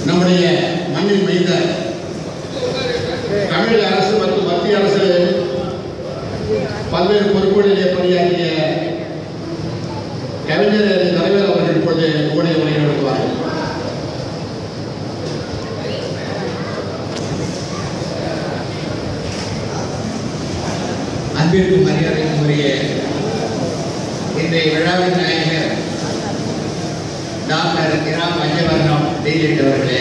நம்முடைய மண்ணின் மைந்த தமிழக அரசு மற்றும் மத்திய அரசு பல்வேறு பொறுப்புகளிலே பணியாற்றிய கவிஞர் தலைவர் அவர்கள் இப்பொழுது உடைய உரை நடத்துவார்கள் அன்பிற்கும் மரியாதைக்கும் உரிய இன்றைய விழாவின் நாயகர் டாக்டர் இரா பஞ்சவர்ணம் டெய்லிட் அவர்களே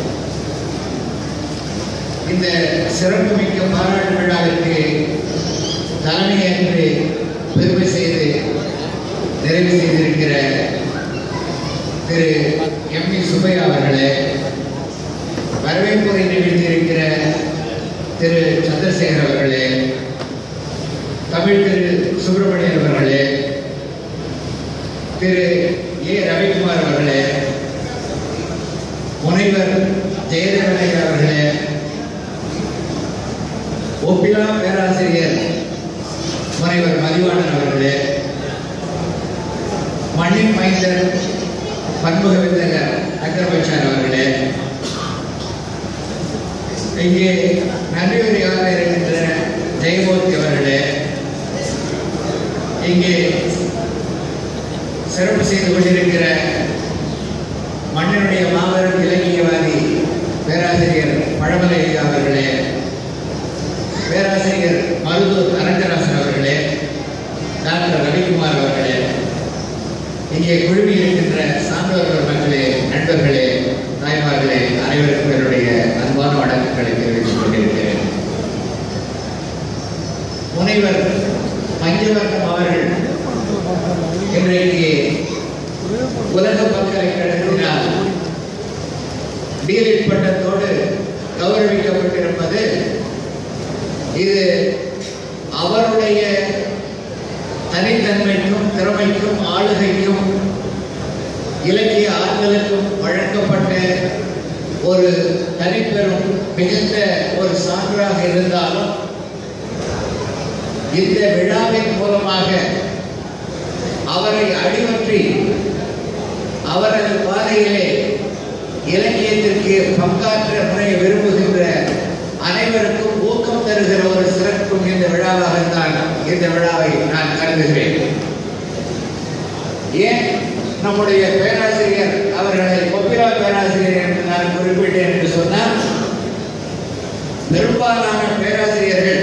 இந்த சிறப்புமிக்க பாராட்டு விழாவிற்கு தலைமையேற்று பெருமை செய்து நிறைவு செய்திருக்கிற திரு எம் இ சுப்பையா அவர்களே வரவேற்புரை நிகழ்த்தியிருக்கிற திரு சந்திரசேகர் அவர்களே தமிழ் திரு சுப்பிரமணியன் அவர்களே திரு ஏ ரவிக்குமார் அவர்களே முனைவர் ஜெயதேவனையா அவர்களே ஒப்பிலா பேராசிரியர் முனைவர் மதிவாணன் அவர்களே மண்ணின் மைந்தர் பன்முக வித்தகர் அக்ரபச்சார் அவர்களே இங்கே நன்றியுரையாக இருக்கின்ற ஜெயமூர்த்தி அவர்களே இங்கே சிறப்பு செய்து கொண்டிருக்கிற மண்ணினுடைய மாபெரும் இலக்கியவாதி பேராசிரியர் பழமலை ஐயா அவர்களே பேராசிரியர் மருதூர் அரங்கராசன் அவர்களே டாக்டர் ரவிக்குமார் அவர்களே இங்கே குழுமி இருக்கின்ற சான்றோர்கள் மக்களே நண்பர்களே தாய்மார்களே அனைவருக்கும் என்னுடைய அன்பான வணக்கங்களை தெரிவித்துக் கொண்டிருக்கிறேன் முனைவர் பஞ்சவர்ணம் அவர்கள் இன்றைக்கு உலக பல்கலைக்கழகத்தினால் டிஎல்எட் பட்டத்தோடு கௌரவிக்கப்பட்டிருப்பது இது அவருடைய தனித்தன்மைக்கும் திறமைக்கும் ஆளுகைக்கும் இலக்கிய ஆற்றலுக்கும் வழங்கப்பட்ட ஒரு தனிப்பெரும் மிகுந்த ஒரு சான்றாக இருந்தாலும் இந்த விழாவின் மூலமாக அவரை அடிவற்றி அவரது பாதையிலே இலக்கியத்திற்கு பங்காற்ற முறைய விரும்புகின்ற அனைவருக்கும் ஊக்கம் தருகிற ஒரு சிறப்பும் இந்த விழாவாகத்தான் இந்த விழாவை நான் கருதுகிறேன் ஏன் நம்முடைய பேராசிரியர் அவர்களை கொப்பிரா பேராசிரியர் என்று நான் குறிப்பிட்டேன் என்று சொன்னால் பெரும்பாலான பேராசிரியர்கள்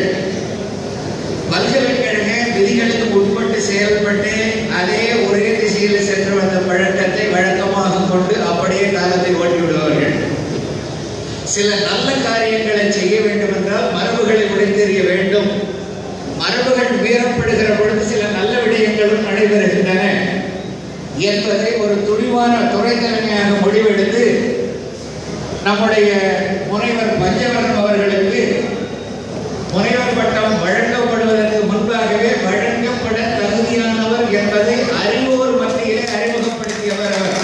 பல்கலைக்கழக விதிகளுக்கு உட்பட்டு செயல்பட்டு அதே ஒரே திசையில் சென்று வந்த பழக்கத்தை வழக்கமாக கொண்டு அப்படியே காலத்தை ஓட்டி விடுவார்கள் சில நல்ல காரியங்களை செய்ய வேண்டும் என்றால் மரபுகளை உடைத்தெறிய வேண்டும் மரபுகள் மீறப்படுகிற பொழுது சில நல்ல விடயங்களும் நடைபெறுகின்றன என்பதை ஒரு துணிவான துறை தலைமையாக முடிவெடுத்து நம்முடைய முனைவர் பஞ்சவரம் அவர்களுக்கு முனைவர் பட்டம் வழங்கப்படுவதற்கு முன்பாகவே வழங்கப்பட தகுதியானவர் என்பதை அறிவோர் மத்தியிலே அறிமுகப்படுத்தியவர் அவர்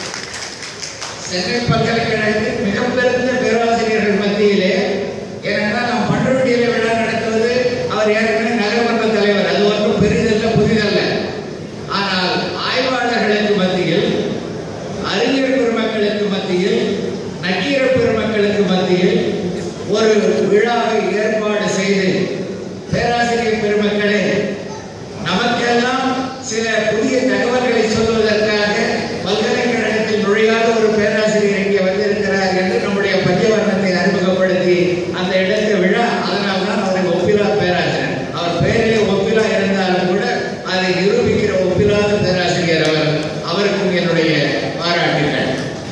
சென்னை பல்கலைக்கழகத்தில் மிகப்பெருந்த பேராசிரியர்கள் மத்தியிலே ஏனென்றால் நாம் பண்ருட்டியிலே விழா நடத்துவது அவர் ஏற்கனவே நகரமன்ற தலைவர் அது ஒன்றும் பெரிதல்ல புதிதல்ல ஆனால் ஆய்வாளர்களுக்கு மத்தியில் அறிஞர் பெருமக்களுக்கு மத்தியில் நக்கீர பெருமக்களுக்கு மத்தியில் ஒரு விழாவை ஏற்பாடு செய்து பேராசிரியர் பெருமக்களே நமக்கெல்லாம் சில புதிய தகவல்களை சொல்வதற்காக பல்கலைக்கழகத்தில் நுழையாத ஒரு பேராசிரியர் இங்கே வந்திருக்கிறார் என்று நம்முடைய பஞ்சவர்ணத்தை அறிமுகப்படுத்தி அந்த இடத்து விழா அதனால் தான் அவருக்கு ஒப்பிலா பேராசிரியர் அவர் பெயரிலே ஒப்பிலா இருந்தாலும் கூட அதை நிரூபிக்கிற ஒப்பிலாத பேராசிரியர் அவர் அவருக்கும் என்னுடைய பாராட்டுகள்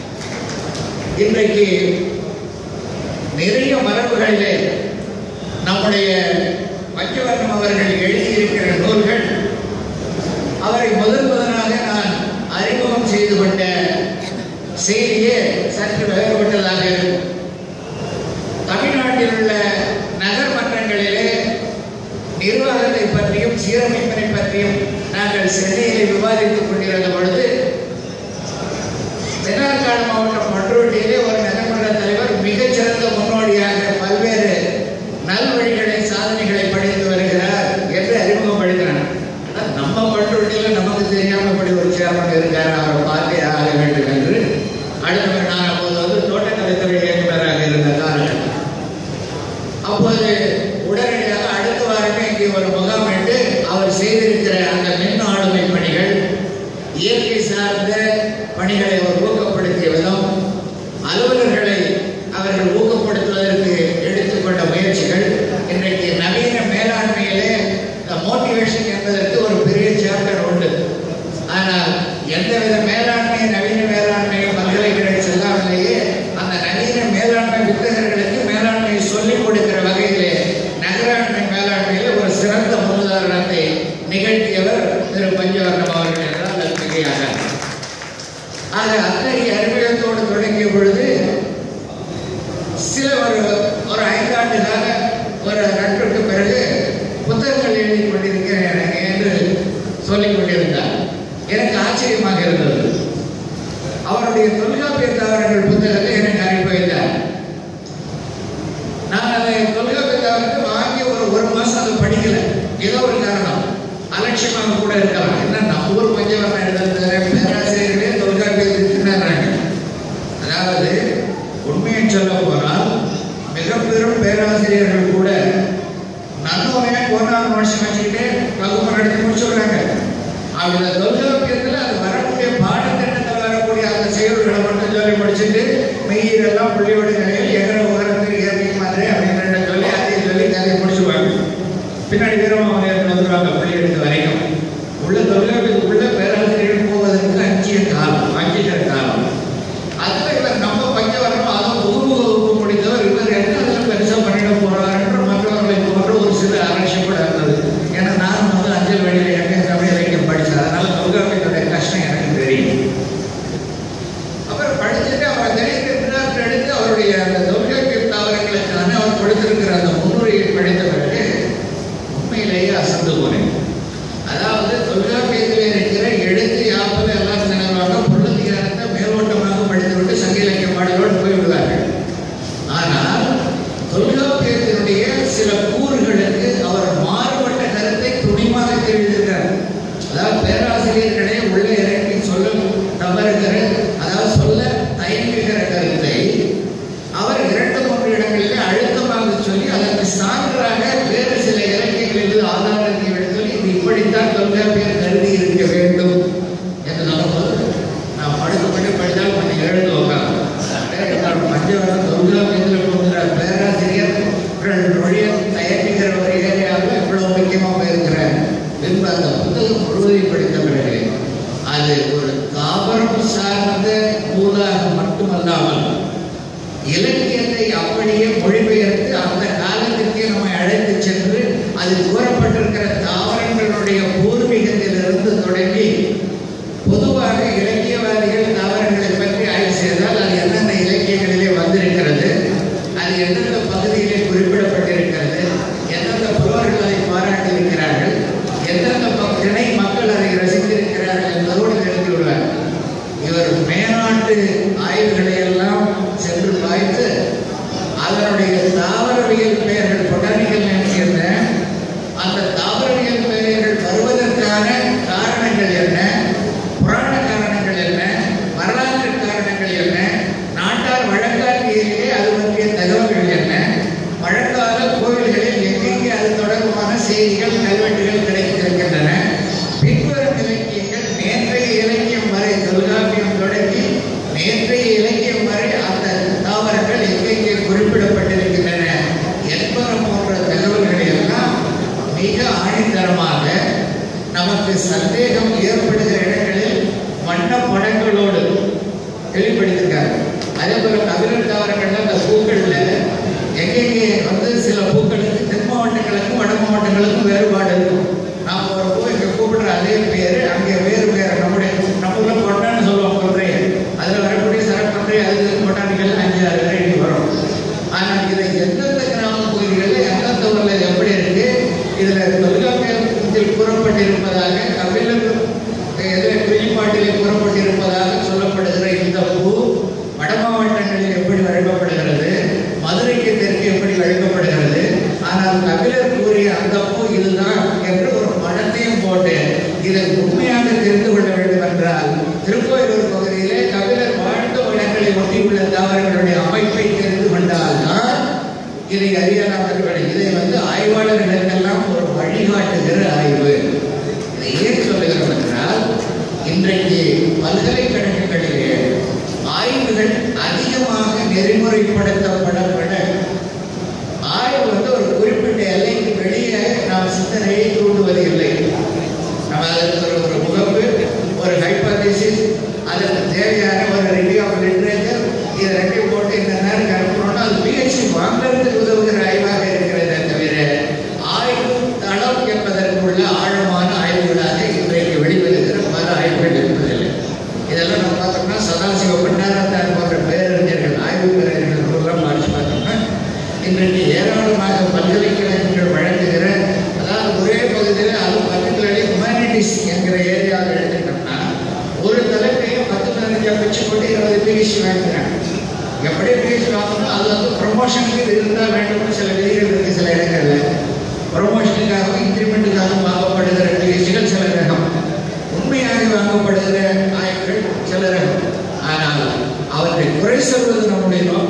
இன்றைக்கு நிறைய மரபுகளிலே நம்முடைய பஞ்சவர்ணம் அவர்கள் எழுதியிருக்கிற நூல்கள் அவரை முதல் முதலாக நான் அறிமுகம் செய்து கொண்ட செய்தியே சற்று வேறுபட்டதாக இருக்கும் தமிழ்நாட்டில் உள்ள நகர்மன்றங்களிலே நிர்வாகத்தை பற்றியும் சீரமைப்பினை பற்றியும் நாங்கள் சென்னையில் விவாதித்துக் கொண்டிருந்த பொழுது தென்னார்காடு மாவட்டம் மன்றோட்டியிலே ஒரு நகர்மன்ற தலைவர் மிகச்சிறந்த முன்னோடியாக பல்வேறு நல்வழிகளை சாதனைகளை படித்து வருகிறார் என்று அறிமுகப்படுத்தினார் ஆனா நம்ம மன்றோட்டியில் நமக்கு தெரியாம இப்படி ஒரு சேர்மன் இருக்கார் அவரை பார்த்தே ஆக வேண்டும் என்று அடுத்த நான் அப்போது வந்து தோட்டக்கலை விதம் அலுவலர்களை அவர்கள் ஊக்கப்படுத்துவதற்கு எடுத்துக்கொண்ட முயற்சிகள் இன்றைக்கு நவீன மேலாண்மையிலே மோட்டிவேஷன் என்பதற்கு ஒரு பெரிய சாப்டர் உண்டு ஆனால் எந்தவித மேலாண்மை நவீன மேலாண்மை பல்கலைக்கழக செல்லாமலேயே அந்த நவீன மேலாண்மை வித்தகர்களுக்கு மேலாண்மையை சொல்லிக் கொடுக்கிற வகையிலே நகராண்மை மேலாண்மையிலே ஒரு சிறந்த முன்னுதாரணத்தை நிகழ்த்தியவர் திரு பஞ்சவர்ணம் அவர்கள் என்றால் அது மிகையாக ஆக அத்தகைய அறிமுகத்தோடு தொடங்கிய பொழுது சில ஒரு ஒரு ஐந்தாண்டு கால ஒரு நட்புக்கு பிறகு புத்தகங்கள் எழுதி கொண்டிருக்கிறேன் எனக்கு என்று சொல்லிக் கொண்டிருந்தார் எனக்கு ஆச்சரியமாக இருந்தது அவருடைய தொல்காப்பிய தாவரங்கள் புத்தகத்தை எனக்கு அனுப்பி வைத்தார் நான் அதை தொல்காப்பிய தாவரத்தை வாங்கி ஒரு ஒரு மாசம் அதை படிக்கல ஏதோ ஒரு காரணம் அலட்சியமாக கூட இருக்கலாம் என்ன நம்ம ஊர் பஞ்சவர்ணம் எழுதுற பேராசிரியர்களே தொல்காப்பியத்தை திண்டாடுறாங்க அதாவது உண்மையை சொல்ல போனால் மிக பெரும் பேராசிரியர்கள் கூட நல்லவனே போனாலும் மனுஷன் வச்சுக்கிட்டு வகுப்பு நடத்தி முடிச்சுடுறாங்க அவங்க தொல்காப்பியத்தில் அது வரக்கூடிய பாடத்திட்டத்தில் வரக்கூடிய அந்த செயல்களை மட்டும் சொல்லி முடிச்சுட்டு மெய்யெல்லாம் புள்ளியோட நிலையில் எகர உகரத்தில் இயற்கை மாதிரி அப்படின்ற சொல்லி அதையும் சொல்லி கதையை முடிச்சுடுவாங்க பின்னாடி வீரமா அவங்க வந்துடுவாங்க பள்ளி எடுத்து வரைக்கும் உள்ள தொழிலாளர்களுக்குள்ள பேராசிரியர்கள் போவதற்கு அஞ்சிய காலம் அஞ்சிக்கிற காலம் அதுல இவர் நம்ம பஞ்சவரம் அதை முதுகு வகுப்பு முடித்தவர் இவர் என்ன அதில் பெருசா பண்ணிட போறார் என்று மற்றவர்களை போன்ற ஒரு சிறு அலட்சியம் கூட இருந்தது ஏன்னா நான் வந்து அஞ்சல் வழியில் எங்க தமிழ் இலக்கியம் படித்தேன் அதனால தொல்காப்பியத்துடைய கஷ்டம் எனக்கு தெரியும் அப்புறம் படிச்சுட்டு அவர் தெரிவித்த பின்னாற்று எடுத்து அவருடைய அந்த தொல்காப்பிய தாவரங்களுக்கான அவர் கொடுத்திருக்கிற அந்த முன்னுரையை படித்த பிறகு உண்மையிலேயே அசந்து போனேன் அதாவது தொல்காப்பியத்தில் இருக்கிற எழுத்து யாப்பது எல்லாம் நினைவாக பொருளதிகாரத்தை மேலோட்டமாக படித்துவிட்டு சங்க இலக்கிய பாடலோடு போய்விடுவார்கள் ஆனால் தொல்காப்பியத்தினுடைய சில கூறுகளுக்கு அவர் மாறுபட்ட கருத்தை துணிமாக தெரிவித்திருக்கிறார் அதாவது பேராசிரியர்களே உள்ளே இறங்கி சொல்ல தவறுகிற அதாவது சொல்ல தயங்குகிற கருத்தை அவர் இரண்டு மூன்று இடங்களிலே அழுத்தமாக சொல்லி அதற்கு சான்றாக வேறு சில இலக்கியங்களில் ஆதாரத்தை எடுத்து இது இப்படித்தான் தொல்காப்பியர் கருதி இருக்க வேண்டும் என்று சொல்லும்போது நான் படுக்கப்பட்டு படித்தால் கொஞ்சம் எழுந்து உட்காந்து பஞ்சவரம் தொல்காப்பியத்தில் போகிற பேராசிரியர் மொழியை தயங்குகிற ஒரு ஏரியாவில் இவ்வளவு முக்கியமாக போயிருக்கிறார் பின்பு அந்த புத்தகம் முழுவதையும் படித்த பிறகு அது ஒரு தாவரம் சார்ந்த நூலாக மட்டுமல்லாமல் இலக்கியத்தை அப்படியே மொழிபெயர்த்து அந்த காலத்திற்கே நம்மை அழைத்து சென்று அதில் கூறப்பட்டிருக்கிற தாவரங்களுடைய பூர்வீகத்திலிருந்து தொடங்கி பொதுவாக இலக்கியவாதிகள் தாவரங்களை பற்றி ஆய்வு செய்தால் அது எந்தெந்த இலக்கியங்களிலே வந்திருக்கிறது அது எந்தெந்த பகுதியிலே குறிப்பிடப்பட்டிருக்கிறது எந்தெந்த புலவர்கள் அதை பாராட்டியிருக்கிறார்கள் எந்தெந்த ப- திணை மக்கள் அதை ரசித்திருக்கிறார்கள் என்பதோடு தெரிந்து விடுவார் இவர் மேநாட்டு ஆய்வுகளை எல்லாம் சென்று பாய்த்து அதனுடைய தாவரவியல் பெயர்கள் பொட்டானிக்கல் நேம்ஸ் என்ன அந்த தாவரவியல் பெயர்கள் வருவதற்கான காரணங்கள் என்ன புராண காரணங்கள் என்ன வரலாற்று காரணங்கள் என்ன நாட்டார் வழக்காற்றியிலே அது பற்றிய தகவல்கள் என்ன பழங்கால கோவில்களில் எங்கெங்கே அது தொடர்பான செய்திகள் கல்வெட்டுகள் கிடைத்திருக்கின்றன பின்வரும் இலக்கியங்கள் நேற்றைய இலக்கியம் வரை தொல்காப்பியம் தொடங்கி நேற்றைய இலக்கியம் வரை அந்த தாவரங்கள் எங்கெங்கே குறிப்பிடப்பட்டிருக்கின்றன என்பன போன்ற தகவல்களை எல்லாம் மிக ஆணித்தரமாக நமக்கு சந்தேகம் ஏற்படுகிற இடங்களில் வண்ண படங்களோடு வெளிப்படுத்திருக்காங்க அதே போல கபிலர் தாவரங்கள்ல அந்த பூக்கள்ல எங்கெங்கே வந்து சில பூக்களுக்கு தென் மாவட்டங்களுக்கும் வட மாவட்டங்களுக்கும் வேறுபாடு இருக்கும் நாம் ஒரு பூ இங்க கூப்பிடுற அதே பேரு அங்கே வேறு வேறு நம்முடைய நம்ம ஊர்ல கொட்டான்னு சொல்லுவோம் கொன்றை அதுல வரக்கூடிய சரக்கொன்றை அதுக்கு பொட்டானிக்கல் அஞ்சு ஆறு வெரைட்டி வரும் ஆனால் இதை எந்தெந்த கிராம பகுதிகளில் எந்தெந்த ஊர்ல இது எப்படி இருக்கு இதுல தொல்காப்பியத்தில் கூறப்பட்டிருப்பதாக கபிலர் எதில் குறிப்பாட்டிலே கூறப்பட்டிருப்பதாக சொல்லப்படுகிற இந்த பூ வட மாவட்டங்களில் எப்படி வழங்கப்படுகிறது மதுரைக்கு தெற்கு எப்படி வழங்கப்படுகிறது ஆனால் கபிலர் கூறிய அந்த பூ இதுதான் என்று ஒரு படத்தையும் போட்டு இதை உண்மையாக தெரிந்து கொள்ள வேண்டும் என்றால் திருக்கோயிலூர் பகுதியிலே கபிலர் வாழ்ந்த இடங்களை ஒட்டியுள்ள தாவரங்களுடைய அமைப்பை தெரிந்து கொண்டால்தான் இதை அறியலாமர்கள் இதை வந்து ஆய்வாளர்களுக்கெல்லாம் ஒரு வழிகாட்டுகிற ஆய்வு இதை ஏன் சொல்லுகிறோம் என்றால் இன்றைக்கு பல்கலைக்கழகங்களிலே ஆய்வுகள் நெறிமுறைப்படுத்தப்படப்பட ஆய்வு வந்து ஒரு குறிப்பிட்ட எல்லைக்கு வெளியே நாம் சிந்தனையை தூண்டுவது இல்லை நம்ம அதற்கு ஒரு ஒரு முகப்பு ஒரு ஹைப்போதேசிஸ் அதற்கு தேவையான ஒரு ரிவ்யூ ஆஃப் லிட்ரேச்சர் இதை ரெண்டையும் போட்டு இந்த நேரம் கருப்பணும்னா அது பிஹெச்டி வாங்குறதுக்கு உதவுகிற ஆய்வாக இருக்கிறதே தவிர ஆய்வு தளம் என்பதற்குள்ள ஆழமான ஆய்வுகளாக இன்றைக்கு வெளிவருகிற பல ஆய்வுகள் இருப்பதில்லை இதெல்லாம் நம்ம பார்த்தோம்னா சதாசிவ பண்டாரத்தான் போன்ற பேரறிஞர்கள் ஆய்வு பேரறிஞர்கள் நூலாம் படிச்சு பார்த்தோம்னா இன்றைக்கு ஏராளமாக பல்கலைக்கழகங்கள் வழங்குகிற அதாவது ஒரே பகுதியில் அது பர்டிகுலர்லி ஹியூமனிட்டிஸ் என்கிற ஏரியாவில் எடுத்துக்கிட்டோம்னா ஒரு தலைப்பையே பத்து பதினஞ்சா வச்சு போட்டு இருபது பிஹெச்டி வாங்குறாங்க எப்படி பிஹெச்டி வாங்கணும் அது வந்து ப்ரொமோஷனுக்கு இது இருந்தால் வேண்டும்னு சில விதிகள் இருக்கு சில இடங்கள்ல ப்ரொமோஷனுக்காகவும் இன்க்ரிமெண்ட்டுக்காகவும் வாங்கப்படுகிற பிஹெச்டிகள் சில ரகம் உண்மையாக வாங்கப்படுகிற ஆய்வுகள் சில ரகம் ஆனால் அவற்றை குறை சொல்வது நம்முடைய நோக்கம்